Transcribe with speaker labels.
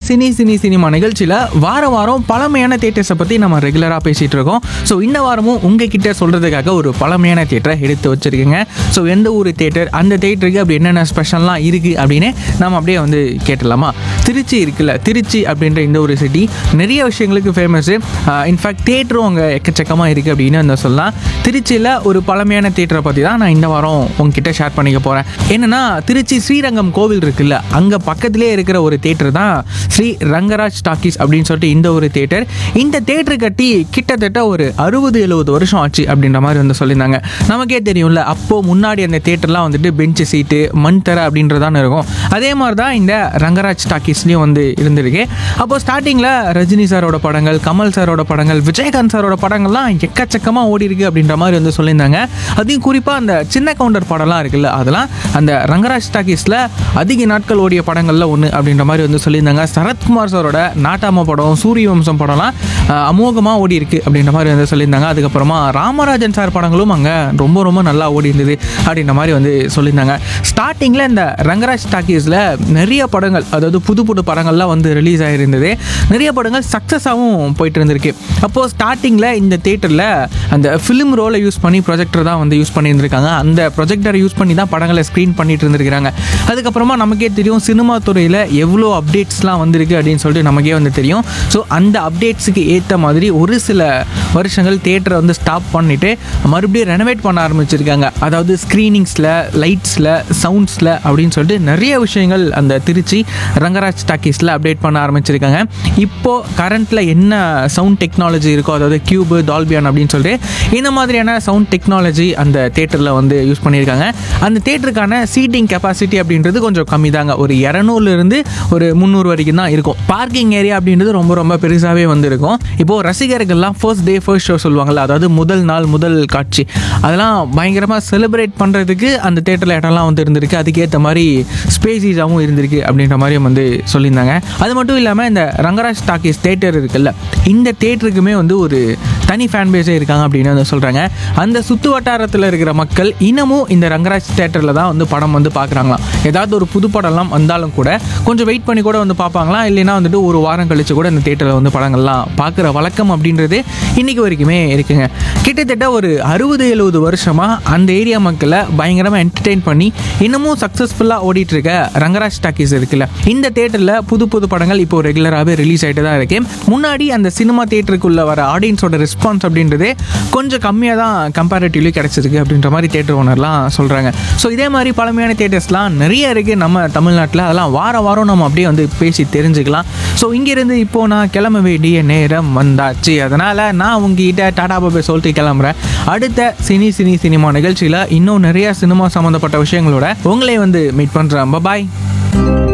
Speaker 1: cine cine cinema நிகழ்ச்சியில் வார வாரம் பழமையான தேட்டர்ஸை பற்றி நம்ம ரெகுலராக பேசிகிட்டு இருக்கோம் ஸோ இந்த வாரமும் உங்ககிட்ட சொல்கிறதுக்காக ஒரு பழமையான தேட்டரை எடுத்து வச்சுருக்கேங்க ஸோ எந்த ஊர் தேட்டர் அந்த தேட்டருக்கு அப்படி என்னென்ன ஸ்பெஷல்லாம் இருக்குது அப்படின்னு நம்ம அப்படியே வந்து கேட்டலாமா திருச்சி இருக்குல்ல திருச்சி அப்படின்ற இந்த ஒரு சிட்டி நிறைய விஷயங்களுக்கு ஃபேமஸ்ஸு இன்ஃபேக்ட் தேட்டரும் அங்கே எக்கச்சக்கமாக இருக்குது அப்படின்னு வந்து சொல்லலாம் திருச்சியில் ஒரு பழமையான தேட்டரை பற்றி தான் நான் இந்த வாரம் உங்ககிட்ட ஷேர் பண்ணிக்க போகிறேன் என்னென்னா திருச்சி ஸ்ரீரங்கம் கோவில் இருக்குல்ல அங்கே பக்கத்துலேயே இருக்கிற ஒரு தேட்டர் தான் ஸ்ரீ ரங்கராஜ் டாக்கீஸ் அப்படின்னு சொல்லிட்டு இந்த ஒரு தேட்டர் இந்த தேட்டர் கட்டி கிட்டத்தட்ட ஒரு அறுபது எழுபது வருஷம் ஆச்சு அப்படின்ற மாதிரி வந்து சொல்லியிருந்தாங்க நமக்கே தெரியும்ல அப்போது முன்னாடி அந்த தேட்டர்லாம் வந்துட்டு பெஞ்சு சீட்டு மண் தர அப்படின்றதான இருக்கும் அதே மாதிரி தான் இந்த ரங்கராஜ் டாக்கீஸ்லேயும் வந்து இருந்திருக்கு அப்போது ஸ்டார்டிங்கில் ரஜினி சாரோட படங்கள் கமல் சாரோட படங்கள் விஜயகாந்த் சாரோட படங்கள்லாம் எக்கச்சக்கமாக ஓடி இருக்கு அப்படின்ற மாதிரி வந்து சொல்லியிருந்தாங்க அதையும் குறிப்பாக அந்த சின்ன கவுண்டர் படம்லாம் இருக்குல்ல அதெல்லாம் அந்த ரங்கராஜ் டாக்கீஸில் அதிக நாட்கள் ஓடிய படங்களில் ஒன்று அப்படின்ற மாதிரி வந்து சொல்லியிருந்தாங்க சரத்குமார் சாரோட நாட்டாம படம் சூரிய வம்சம் படம்லாம் அமோகமாக ஓடி இருக்கு அப்படின்ற மாதிரி வந்து சொல்லியிருந்தாங்க அதுக்கப்புறமா ராமராஜன் சார் படங்களும் அங்கே ரொம்ப ரொம்ப நல்லா ஓடி இருந்தது அப்படின்ற மாதிரி வந்து சொல்லியிருந்தாங்க ஸ்டார்டிங்கில் இந்த ரங்கராஜ் டாக்கீஸில் நிறைய படங்கள் அதாவது புது புது படங்கள்லாம் வந்து ரிலீஸ் ஆகிருந்தது நிறைய படங்கள் சக்ஸஸாகவும் போயிட்டு இருந்திருக்கு அப்போது ஸ்டார்டிங்கில் இந்த தேட்டரில் அந்த ஃபிலிம் ரோலை யூஸ் பண்ணி ப்ரொஜெக்டர் தான் வந்து யூஸ் பண்ணியிருந்திருக்காங்க அந்த ப்ரொஜெக்டரை யூஸ் பண்ணி தான் படங்களை ஸ்க்ரீன் பண்ணிட்டு இருந்திருக்கிறாங்க அதுக்கப்புறமா நமக்கே தெரியும் சினிமா துறையில் எவ்வளோ அப்டேட்ஸ்லாம் வந்திருக்கு அப்படின்னு சொல்லிட்டு நமக்கே வந்து தெரியும் ஸோ அந்த அப்டேட்ஸுக்கு ஏற்ற மாதிரி ஒரு சில வருஷங்கள் தேட்டரை வந்து ஸ்டாப் பண்ணிவிட்டு மறுபடியும் ரெனோவேட் பண்ண ஆரம்பிச்சிருக்காங்க அதாவது ஸ்க்ரீனிங்ஸில் லைட்ஸில் சவுண்ட்ஸில் அப்படின்னு சொல்லிட்டு நிறைய விஷயங்கள் அந்த திருச்சி ரங்கராஜ் டாக்கீஸில் அப்டேட் பண்ண ஆரம்பிச்சிருக்காங்க இப்போது கரண்ட்டில் என்ன சவுண்ட் டெக்னாலஜி இருக்கோ அதாவது கியூபு டால்பியான் அப்படின்னு சொல்லிட்டு இந்த மாதிரியான சவுண்ட் டெக்னாலஜி அந்த தேட்டரில் வந்து யூஸ் பண்ணியிருக்காங்க அந்த தேட்டருக்கான சீட்டிங் கெப்பாசிட்டி அப்படின்றது கொஞ்சம் கம்மி தாங்க ஒரு இரநூறுலேருந்து ஒரு முந்நூறு வரைக்கும் தான் இருக்கும் பார்க்கிங் ஏரியா அப்படின்றது ரொம்ப ரொம்ப பெருசாகவே வந்து இருக்கும் இப்போது ரசிகர்கள்லாம் ஃபர்ஸ்ட் டே ஃபர்ஸ்ட் ஷோ சொல்லுவாங்கள்ல அதாவது முதல் நாள் முதல் காட்சி அதெல்லாம் பயங்கரமாக செலிப்ரேட் பண்ணுறதுக்கு அந்த தேட்டரில் இடம்லாம் வந்து இருந்திருக்கு அதுக்கேற்ற மாதிரி ஸ்பேசிஸாகவும் இருந்திருக்கு அப்படின்ற மாதிரியும் வந்து சொல்லியிருந்தாங்க அது மட்டும் இல்லாமல் இந்த ரங்கராஜ் டாக்கீஸ் தேட்டர் இருக்குல்ல இந்த தேட்டருக்குமே வந்து ஒரு தனி ஃபேன் பேஸே இருக்காங்க அப்படின்னு வந்து சொல்கிறாங்க அந்த சுற்று வட்டாரத்தில் இருக்கிற மக்கள் இன்னமும் இந்த ரங்கராஜ் தேட்டரில் தான் வந்து படம் வந்து பார்க்குறாங்களாம் ஏதாவது ஒரு புது படம்லாம் வந்தாலும் கூட கொஞ்சம் வெயிட் பண்ணி கூட வந்து பார்ப்பாங்களாம் இல்லைன்னா வந்துட்டு ஒரு வாரம் கழிச்சு கூட இந்த தேட்டரில் வந்து படங்கள்லாம் பார்க்குற வழக்கம் அப்படின்றது இன்றைக்கி வரைக்குமே இருக்குங்க கிட்டத்தட்ட ஒரு அறுபது எழுபது வருஷமாக அந்த ஏரியா மக்களை பயங்கரமாக என்டர்டெயின் பண்ணி இன்னமும் சக்ஸஸ்ஃபுல்லாக ஓடிட்டு இருக்க ரங்கராஜ் டாக்கீஸ் இருக்குல்ல இந்த தேட்டரில் புது புது படங்கள் இப்போ ரெகுலராகவே ரிலீஸ் ஆகிட்டு தான் இருக்கு முன்னாடி அந்த சினிமா தேட்டருக்குள்ள வர ஆடியன்ஸோட ரெஸ்பான்ஸ் அப்படின்றதே கொஞ்சம் கம்மியாக தான் கம்பேரிட்டிவ்லி கிடச்சிருக்கு அப்படின்ற மாதிரி தேட்டர் ஓனர்லாம் சொல்கிறாங்க ஸோ இதே மாதிரி பழமையான தேட்டர்ஸ்லாம் நிறைய இருக்குது நம்ம தமிழ்நாட்டில் அதெல்லாம் வார வாரம் நம்ம அப்படியே வந்து பேசி தெரிஞ்சுக்கலாம் ஸோ இங்கேருந்து இப்போ நான் கிளம்ப வேண்டிய நேரம் வந்தாச்சு அதனால் நான் உங்ககிட்ட டாடா பாபே சொல்லிட்டு கிளம்புறேன் அடுத்த சினி சினி சினிமா நிகழ்ச்சியில் இன்னும் நிறைய சினிமா சம்மந்தப்பட்ட விஷயங்களோட உங்களை வந்து மீட் பண்ணுறேன் பாய்